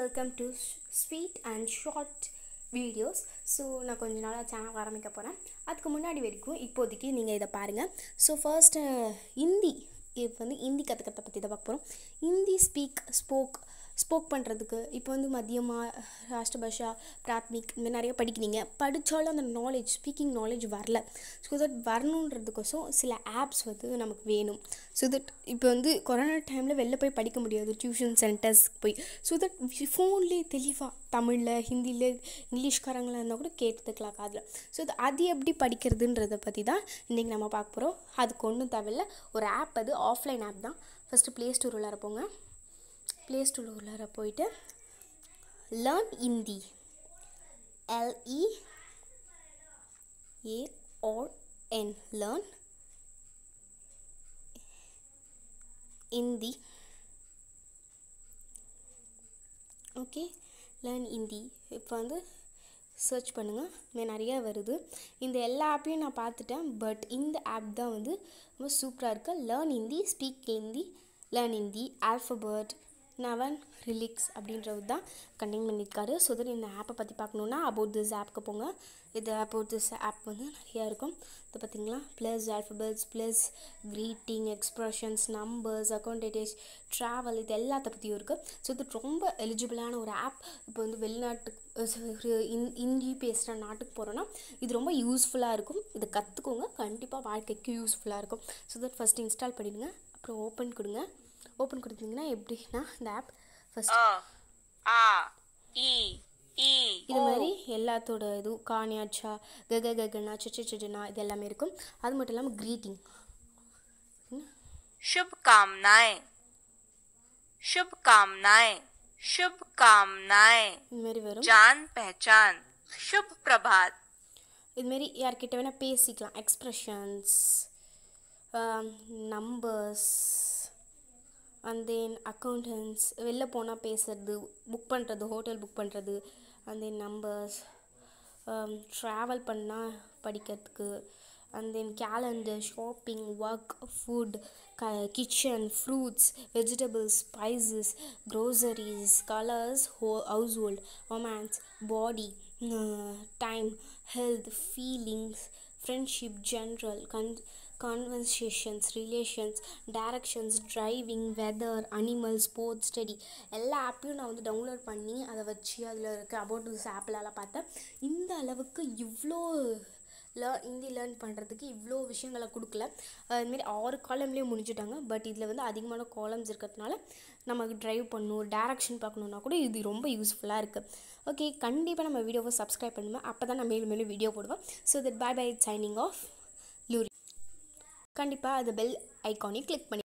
welcome to sweet and short videos so நான் கொஞ்ச நாளாக சேனல் ஆரம்பிக்க போகிறேன் அதுக்கு முன்னாடி வரைக்கும் இப்போதைக்கு நீங்கள் இதை பாருங்கள் ஸோ ஃபர்ஸ்ட்டு ஹிந்தி இப்போ வந்து ஹிந்தி கற்றுக்கிறத பற்றி தான் பார்க்க போகிறோம் ஹிந்தி ஸ்பீக் ஸ்போக் ஸ்போக் பண்ணுறதுக்கு இப்போ வந்து மதியமாக ராஷ்டிரபாஷா பிராத்மிக் இந்த மாதிரி நிறைய படிக்கிறீங்க படித்தாலும் அந்த நாலேஜ் ஸ்பீக்கிங் நாலேஜ் வரல ஸோ தட் வரணுன்றதுக்கோசம் சில ஆப்ஸ் வந்து நமக்கு வேணும் ஸோ தட் இப்போ வந்து கொரோனா டைமில் வெளில போய் படிக்க முடியாது டியூஷன் சென்டர்ஸ்க்கு போய் ஸோ தட் ஃபோன்லேயே தெளிவாக தமிழில் ஹிந்தியில் இங்கிலீஷ்காரங்களாக இருந்தால் கூட கேட்டுக்கலாம் காதில் ஸோ அது அது எப்படி படிக்கிறதுன்றதை பற்றி தான் இன்றைக்கி நம்ம பார்க்க போகிறோம் அதுக்கு ஒன்றும் தேவையில்ல ஒரு ஆப் அது ஆஃப்லைன் ஆப் தான் ஃபஸ்ட்டு ப்ளே ஸ்டோர் உள்ளார போங்க ப்ளே ஸ்டோர் உள்ளார போயிட்டு learn Hindi L E A R N learn Hindi okay learn Hindi இப்போ வந்து சர்ச் பண்ணுங்கள் இங்கே நிறையா வருது இந்த எல்லா ஆப்பையும் நான் பார்த்துட்டேன் பட் இந்த ஆப் தான் வந்து ரொம்ப சூப்பராக இருக்குது learn Hindi speak Hindi learn Hindi alphabet noun ரிலிக்ஸ் அப்படின்றது தான் கண்டெயின் பண்ணியிருக்காரு ஸோ தட் இந்த ஆப்பை பற்றி பார்க்கணுன்னா அபவுட் திஸ் ஆப்புக்கு போங்க இது அபவுட் திஸ் ஆப் வந்து நிறையா இருக்கும் இது பார்த்தீங்களா plus alphabets plus greeting expressions numbers account details travel இது எல்லாத்த பற்றியும் இருக்குது ஸோ இது ரொம்ப எலிஜிபிளான ஒரு ஆப் இப்போ வந்து வெளிநாட்டுக்கு இந்தி பேசுகிற நாட்டுக்கு போகிறோன்னா இது ரொம்ப யூஸ்ஃபுல்லாக இருக்கும் இதை கற்றுக்கோங்க கண்டிப்பாக வாழ்க்கைக்கு யூஸ்ஃபுல்லாக இருக்கும் ஸோ தட் ஃபஸ்ட்டு இன்ஸ்டால் பண்ணிடுங்க அப்புறம் ஓப்பன் கொடுங்க ஓப்பன் கொடுத்தீங்கன்னா எப்படின்னா இந்த ஆப் ஃபஸ்ட் अ आ ई ई இது மாதிரி எல்லாத்தோட இதுவும் காணியாச்சா கக ககனா சிச்சு சிச்சுனா இது எல்லாமே இருக்கும் அது மட்டும் இல்லாமல் க்ரீட்டிங் शुभकामनाएं शुभकामनाएं शुभकामनाएं இந்த மாதிரி வரும் जान पहचान शुभ प्रभात இதுமாரி யார்கிட்ட வேணால் பேசிக்கலாம் expressions numbers and then accountants வெளில போனால் பேசுறது புக் பண்ணுறது ஹோட்டல் புக் பண்ணுறது அண்ட் தென் நம்பர்ஸ் ட்ராவல் பண்ணால் படிக்கிறதுக்கு and then calendar shopping work food க kitchen fruits vegetables spices groceries colours ஹோ house hold romance body time health feelings friendship general கன் conversations relations directions driving weather animal sports study எல்லா ஆப்பையும் நான் வந்து download பண்ணி அதை வச்சு அதில் இருக்க அபவுட் திஸ் ஆப்லலாம் பார்த்தேன் இந்த அளவுக்கு இவ்வளோ லேர்ன் ஹிந்தி லேர்ன் பண்ணுறதுக்கு இவ்வளோ விஷயங்களை கொடுக்கல அதுமாரி ஆறு காலம்லேயே முடிஞ்சுட்டாங்க பட் இதில் வந்து அதிகமான காலம்ஸ் இருக்கிறதுனால நமக்கு ட்ரைவ் பண்ணணும் டேரக்ஷன் பார்க்கணுன்னா கூட இது ரொம்ப யூஸ்ஃபுல்லாக இருக்குது ஓகே கண்டிப்பாக நம்ம வீடியோவை சப்ஸ்கிரைப் பண்ணுவேன் அப்போ தான் நான் மேலும் மேலும் வீடியோ போடுவேன் so that bye bye signing off லூரி கண்டிப்பாக அது பெல் ஐக்கானையும் கிளிக் பண்ணி